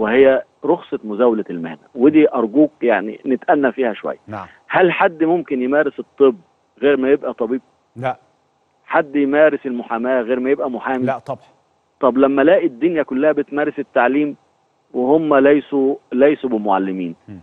وهي رخصه مزاوله المهنه ودي ارجوك يعني نتأنى فيها شويه نعم هل حد ممكن يمارس الطب غير ما يبقى طبيب لا حد يمارس المحاماه غير ما يبقى محامي لا طبعا طب لما الاقي الدنيا كلها بتمارس التعليم وهم ليسوا ليسوا بمعلمين م.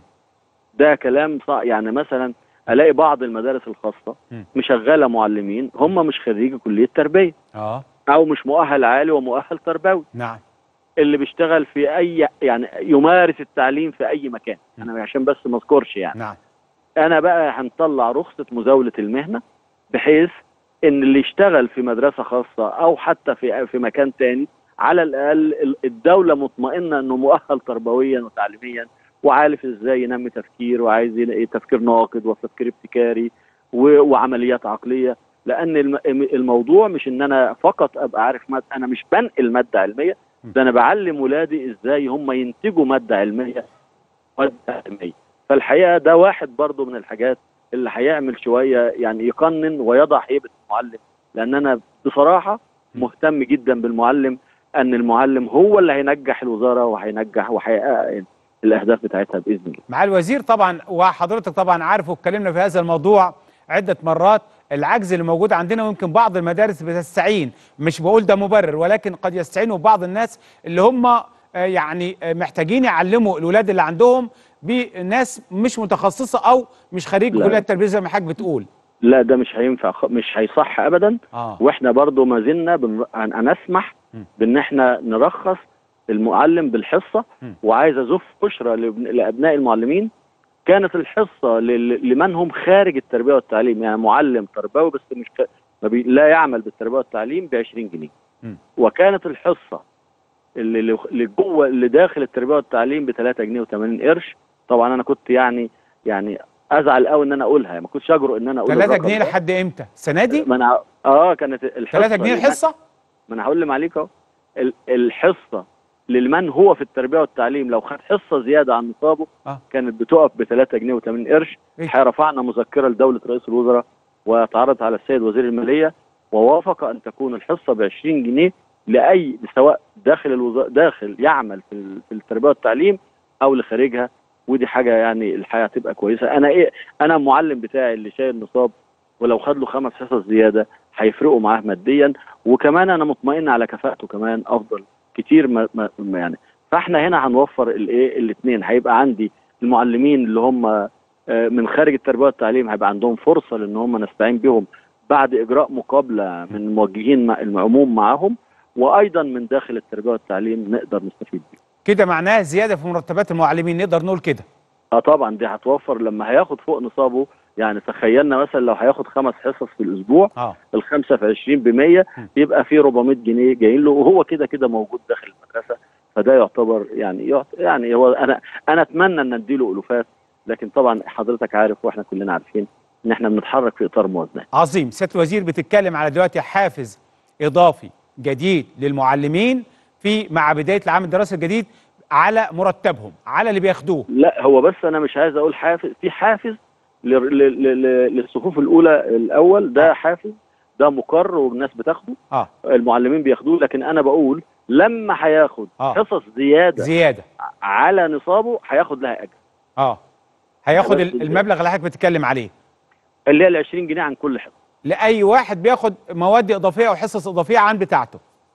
ده كلام صح يعني مثلا الاقي بعض المدارس الخاصه م. مشغله معلمين هم مش خريجي كليه تربيه اه او مش مؤهل عالي ومؤهل تربوي نعم اللي بيشتغل في اي يعني يمارس التعليم في اي مكان م. انا عشان بس ما اذكرش يعني نعم انا بقى هنطلع رخصه مزاوله المهنه بحيث ان اللي يشتغل في مدرسه خاصه او حتى في في مكان تاني على الاقل ال- الدوله مطمئنه انه مؤهل تربويا وتعليميا وعارف ازاي ينمي تفكير وعايز ين- تفكير ناقد وتفكير ابتكاري و- وعمليات عقليه لان الم- الموضوع مش ان انا فقط ابقى عارف ماده انا مش بنقل ماده علميه ده انا بعلم ولادي ازاي هم ينتجوا ماده علميه ماده علميه فالحقيقه ده واحد برضو من الحاجات اللي هيعمل شويه يعني يقنن ويضع هيبه المعلم لان انا بصراحه مهتم جدا بالمعلم ان المعلم هو اللي هينجح الوزاره وهينجح وهيحقق الاهداف بتاعتها باذن الله مع الوزير طبعا وحضرتك طبعا عارف واتكلمنا في هذا الموضوع عدة مرات العجز اللي موجود عندنا ويمكن بعض المدارس بتستعين مش بقول ده مبرر ولكن قد يستعينوا بعض الناس اللي هم آه، يعني آه، محتاجين يعلموا الولاد اللي عندهم بناس مش متخصصة او مش خريج لا. كلية التربية زي ما حضرتك بتقول لا ده مش هينفع خ- مش هيصح ابدا اه واحنا برضو ما زلنا بن- هن- هنسمح م. بان احنا نرخص المعلم بالحصه م. وعايز ازف بشرى لابن- لابناء المعلمين كانت الحصه لل- لمن هم خارج التربيه والتعليم يعني معلم تربوي بس مش ك- ما بي لا يعمل بالتربيه والتعليم ب 20 جنيه م. وكانت الحصه اللي اللي اللي جوه اللي داخل التربيه والتعليم ب 3 جنيه و80 قرش طبعا انا كنت يعني يعني ازعل قوي ان انا اقولها ما كنتش اجرؤ ان انا اقول 3 الرقم جنيه ده. لحد امتى؟ السنة دي؟ ما انا اه كانت الحصه 3 جنيه لمن- الحصة؟ ما انا هقول معاليك اهو ال- الحصه لمن هو في التربيه والتعليم لو خد حصه زياده عن نصابه آه. كانت بتقف ب 3 جنيه و80 قرش إيه؟ الحقيقه رفعنا مذكره لدوله رئيس الوزراء واتعرضت على السيد وزير الماليه ووافق ان تكون الحصه ب 20 جنيه لاي سواء داخل الوزاره داخل يعمل في ال- في التربيه والتعليم او لخارجها ودي حاجه يعني الحياه تبقى كويسه انا ايه انا المعلم بتاعي اللي شايل نصاب ولو خد له خمس حصص زياده هيفرقوا معاه ماديا وكمان انا مطمئن على كفاءته كمان افضل كتير ما ما ما يعني فاحنا هنا هنوفر الايه الاثنين هيبقى عندي المعلمين اللي هم آه، من خارج التربيه والتعليم هيبقى عندهم فرصه لان هم نستعين بهم بعد اجراء مقابله من الموجهين مع العموم معاهم وايضا من داخل التربيه والتعليم نقدر نستفيد بيه. كده معناه زيادة في مرتبات المعلمين نقدر نقول كده اه طبعا دي هتوفر لما هياخد فوق نصابه يعني تخيلنا مثلا لو هياخد خمس حصص في الاسبوع اه الخمسه في 20 ب 100 م. يبقى في 400 جنيه جايين له وهو كده كده موجود داخل المدرسه فده يعتبر يعني يعت- يعني هو انا انا اتمنى ان اديله الوفات لكن طبعا حضرتك عارف واحنا كلنا عارفين ان احنا بنتحرك في اطار موازنه عظيم سياده الوزير بتتكلم على دلوقتي حافز اضافي جديد للمعلمين في مع بدايه العام الدراسي الجديد على مرتبهم على اللي بياخدوه لا هو بس انا مش عايز اقول حافز في حافز لل- لل- لل- للصفوف الاولى الاول ده حافز ده مقر والناس بتاخده اه المعلمين بياخدوه لكن انا بقول لما هياخد آه. حصص زياده زياده على نصابه هياخد لها اجر اه هياخد بس ال- المبلغ اللي حضرتك بتتكلم عليه اللي هي ال 20 جنيه عن كل حصه لاي واحد بياخد مواد اضافيه او حصص اضافيه عن بتاعته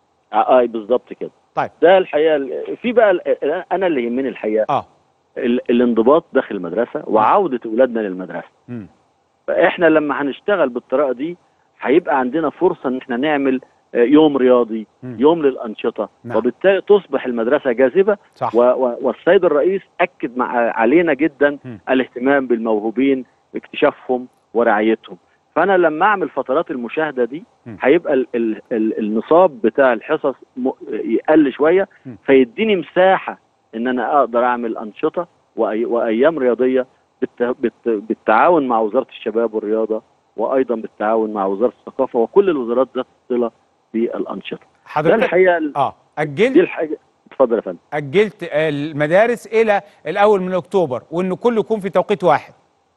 اه آه، بالظبط كده طيب ده الحقيقه ال- في بقى ال- انا اللي يهمني الحقيقه اه ال- الانضباط داخل المدرسه وعوده اولادنا للمدرسه مم. فاحنا لما هنشتغل بالطريقه دي هيبقى عندنا فرصه ان احنا نعمل آه، يوم رياضي مم. يوم للانشطه نعم. وبالتالي تصبح المدرسه جاذبه صح و و والسيد الرئيس اكد مع علينا جدا مم. الاهتمام بالموهوبين اكتشافهم ورعايتهم فانا لما اعمل فترات المشاهده دي مم. هيبقى ال ال ال النصاب بتاع الحصص م- يقل شويه مم. فيديني مساحه ان انا اقدر اعمل انشطه وأي وايام رياضيه بالت بالت بالتعاون مع وزاره الشباب والرياضه وايضا بالتعاون مع وزاره الثقافه وكل الوزارات ذات الصله بالانشطه ده حضرتك الحقيقه ال- اه دي اجلت الحاجه اتفضل يا فندم اجلت المدارس الى الاول من اكتوبر وان كله يكون في توقيت واحد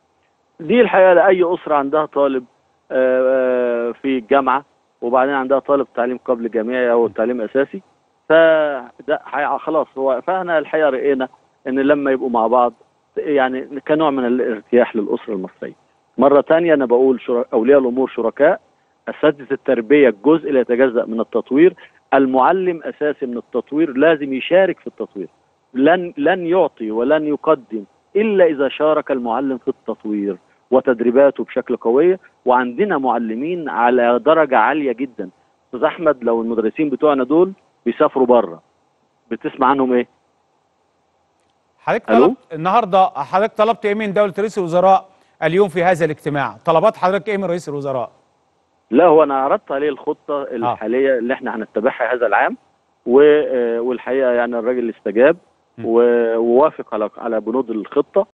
دي الحقيقه لاي اسره عندها طالب آه، آه، في الجامعه وبعدين عندها طالب تعليم قبل جامعي او تعليم اساسي فده حي- خلاص هو فاحنا الحقيقه رأينا ان لما يبقوا مع بعض يعني كنوع من الارتياح للاسره المصريه. مره تانية انا بقول شر... اولياء الامور شركاء اساتذه التربيه الجزء لا يتجزا من التطوير المعلم اساسي من التطوير لازم يشارك في التطوير لن لن يعطي ولن يقدم الا اذا شارك المعلم في التطوير وتدريباته بشكل قويه وعندنا معلمين على درجه عاليه جدا استاذ احمد لو المدرسين بتوعنا دول بيسافروا بره بتسمع عنهم ايه حضرتك ألو؟ طلبت النهارده حضرتك طلبت ايه من دوله رئيس الوزراء اليوم في هذا الاجتماع طلبات حضرتك ايه من رئيس الوزراء لا هو انا عرضت عليه الخطه الحاليه اللي احنا هنتبعها هذا العام و- آه، والحقيقه يعني الراجل استجاب م. و- ووافق على على بنود الخطه